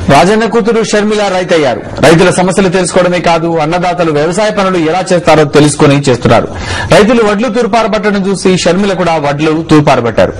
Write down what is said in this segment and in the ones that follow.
రాజన్న కూతురు షర్మిల రైతయ్యారు రైతుల సమస్యలు తెలుసుకోవడమే కాదు అన్నదాతలు వ్యవసాయ పనులు ఎలా చేస్తారో తెలుసుకుని చేస్తున్నారు రైతులు వడ్లు తూర్పారబట్టడం చూసి షర్మిల కూడా వడ్లు తూర్పారబట్టారు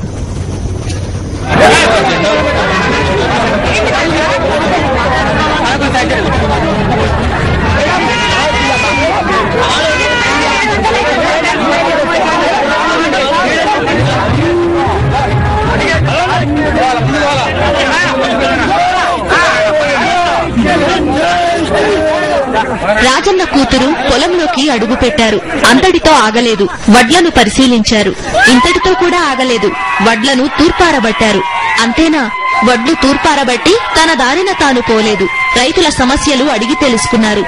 రాజన్న కూతురు పొలంలోకి అడుగు పెట్టారు అంతటితో ఆగలేదు వడ్లను పరిశీలించారు ఇంతటితో కూడా ఆగలేదు వడ్లను తూర్పారబట్టారు అంతేనా వడ్లు తూర్పారబట్టి తన దారిన తాను పోలేదు రైతుల సమస్యలు అడిగి తెలుసుకున్నారు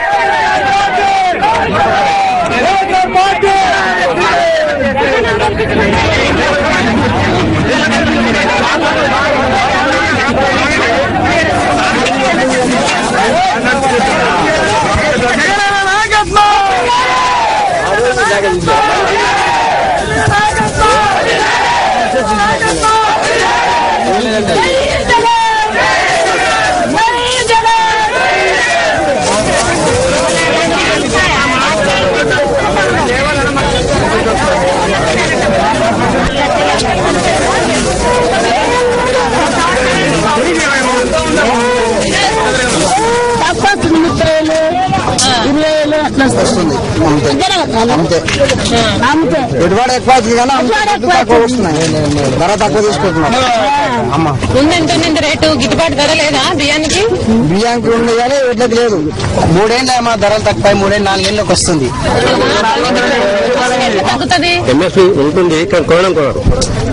తక్కువ ముప్పై వేలు ఇరవై వేలు అట్లా వస్తుంది అంతే అంతే పెట్టుబడి ఎక్కువ అవుతుంది కానీ పెట్టుబడి ఎక్కువ తక్కువ వస్తున్నాయి ధర తక్కువ తీసుకుంటున్నాం అమ్మ ఉందంటుంది రేటు గిట్టుబాటు ధర లేదా బియ్యానికి బియ్యానికి ఉంది కానీ వీటికి లేదు మూడేళ్ళు మా ధరలు తక్కువ మూడేళ్ళు నాలుగేళ్ళకి వస్తుంది ఎంత తగ్గుతుంది ఎంఎస్పి ఉంటుంది కానీ కొనడం కొనరు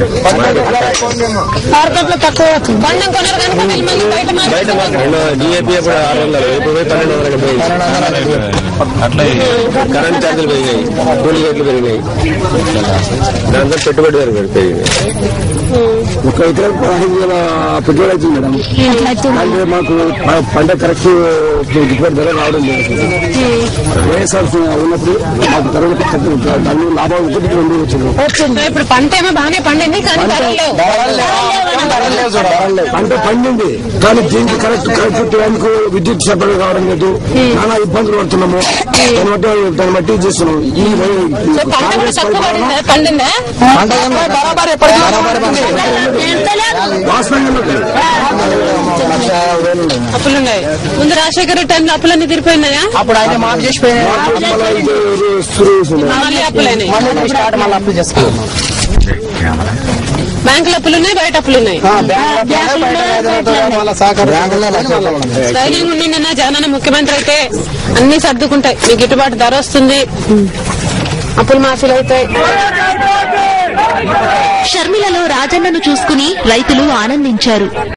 మార్కెట్ లో తక్కువ అవుతుంది బండం కొనరు కనుక మళ్ళీ మళ్ళీ బయట బయట మార్కెట్ మాకు రెండు డిఏపీ అప్పుడు ఆరు వందలు ఇప్పుడు పోయి పన్నెండు వందలకి పోయింది కరెంట్ ఛార్జీలు పెరిగాయి కూలీ రేట్లు పెరిగాయి దాంతో పెట్టుబడి పెరిగాయి పెరిగాయి ఒక ఇతర పదహైదు వేల పెట్టుబడి అవుతుంది మేడం అంటే మాకు ప- పంట కరెక్ట్ గిట్టుబాటు ధర రావడం లేదు వైఎస్ఆర్ ఉన్నప్పుడు మాకు ధరలు తక్కువ దాని లాభం ఒకటి రెండు వచ్చింది ఇప్పుడు పంట ఏమో బాగానే పండింది కానీ ధరలు లేవు పంట పండింది కానీ దీనికి కరెక్ట్ కరెక్ట్ టైంకు విద్యుత్ సరఫరా కావడం లేదు నానా ఇబ్బందులు పడుతున్నాము దాన్ని బట్టి దాన్ని బట్టి చేస్తున్నాం ఈ సో పంట కూడా తక్కువ పడిందా పండిందా పంట ఏమో బరాబర్ ఎప్పటికీ బరాబర్ వాస్తవంగా అప్పులున్నాయి ముందు రాజశేఖర టైంలో అప్పులన్నీ తీరిపోయినాయా అప్పుడు ఆయన మాకు చేసి మళ్ళీ అప్పులైనాయి స్టార్ట్ మళ్ళీ అప్లై చేసుకున్నాం బ్యాంకుల అప్పులున్నాయి బయట అప్పులున్నాయి ధైర్యంగా ఉండిందన్న జగనన్న ముఖ్యమంత్రి అయితే అన్ని సర్దుకుంటాయి మీకు గిట్టుబాటు ధర వస్తుంది అప్పులు మాఫీలు అవుతాయి షర్మిలలో రాజన్నను చూసుకుని రైతులు ఆనందించారు